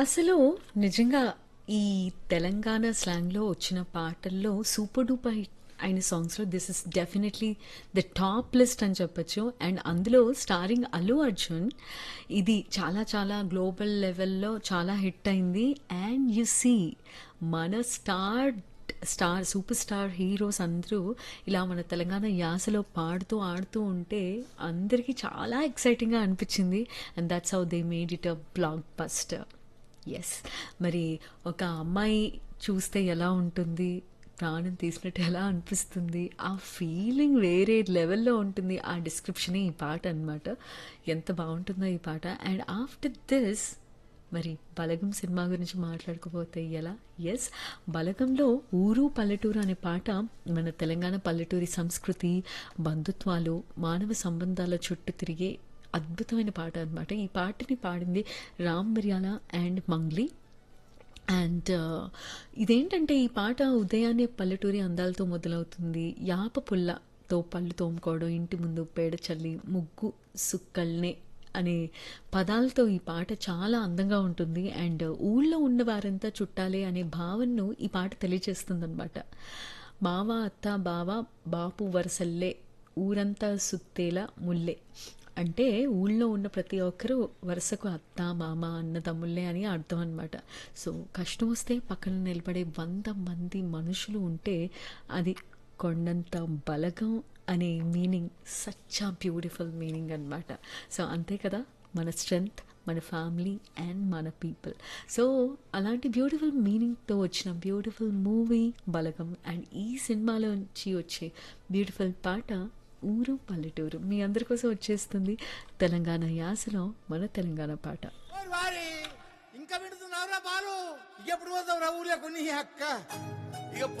అసలు నిజంగా ఈ తెలంగాణ స్లాంగ్లో వచ్చిన పాటల్లో సూపర్ డూపర్ హిట్ అయిన సాంగ్స్లో this is definitely the top list అని చెప్పొచ్చు అండ్ అందులో స్టారింగ్ అల్లు అర్జున్ ఇది చాలా చాలా గ్లోబల్ లెవెల్లో చాలా హిట్ అయింది అండ్ యు సీ మన star star super star heroes అందరూ ఇలా మన తెలంగాణ యాసలో పాడుతూ ఆడుతూ ఉంటే అందరికీ చాలా ఎక్సైటింగ్గా అనిపించింది and that's how they made it a blockbuster yes మరి ఒక అమ్మాయి చూస్తే ఎలా ఉంటుంది ప్రాణం తీసినట్టు ఎలా అనిపిస్తుంది ఆ ఫీలింగ్ వేరే లెవెల్లో ఉంటుంది ఆ డిస్క్రిప్షనే ఈ పాట అనమాట ఎంత బాగుంటుందో ఈ పాట అండ్ ఆఫ్టర్ దిస్ మరి బలగం సినిమా గురించి మాట్లాడుకోపోతే ఎలా ఎస్ బలగంలో ఊరు పల్లెటూరు అనే పాట మన తెలంగాణ పల్లెటూరి సంస్కృతి బంధుత్వాలు మానవ సంబంధాల చుట్టూ తిరిగే అద్భుతమైన పాట అనమాట ఈ పాటని పాడింది రామ్ మిర్యాల అండ్ మంగ్లీ అండ్ ఇదేంటంటే ఈ పాట ఉదయాన్నే పల్లెటూరి అందాలతో మొదలవుతుంది యాప పుల్లతో పళ్ళు తోముకోవడం ఇంటి ముందు పేడ చల్లి ముగ్గు సుక్కల్నే అనే పదాలతో ఈ పాట చాలా అందంగా ఉంటుంది అండ్ ఊళ్ళో ఉన్న వారంతా చుట్టాలే అనే భావనను ఈ పాట తెలియజేస్తుందన్నమాట మావ అత్త బావ బాపు వరసల్లే ఊరంతా సుత్తేలా ముల్లే అంటే ఊళ్ళో ఉన్న ప్రతి ఒక్కరూ వరుసకు అత్త మామ అన్న తమ్ముళ్ళే అని అర్థం అనమాట సో కష్టం వస్తే పక్కన నిలబడే వంద మంది మనుషులు ఉంటే అది కొండంత బలగం అనే meaning such a beautiful meaning అనమాట సో అంతే కదా మన స్ట్రెంగ్త్ మన ఫ్యామిలీ అండ్ మన పీపుల్ సో అలాంటి బ్యూటిఫుల్ మీనింగ్తో వచ్చిన బ్యూటిఫుల్ మూవీ బలగం అండ్ ఈ సినిమాలోంచి వచ్చే బ్యూటిఫుల్ పాట ఊరు పల్లెటూరు మీ అందరి కోసం వచ్చేస్తుంది తెలంగాణ యాసలో మన తెలంగాణ పాట ఓరి వారి ఇంకా వింటున్నావురా బాలు ఎప్పుడు పోతావు రా ఊర్లో కొన్ని అక్క ఇక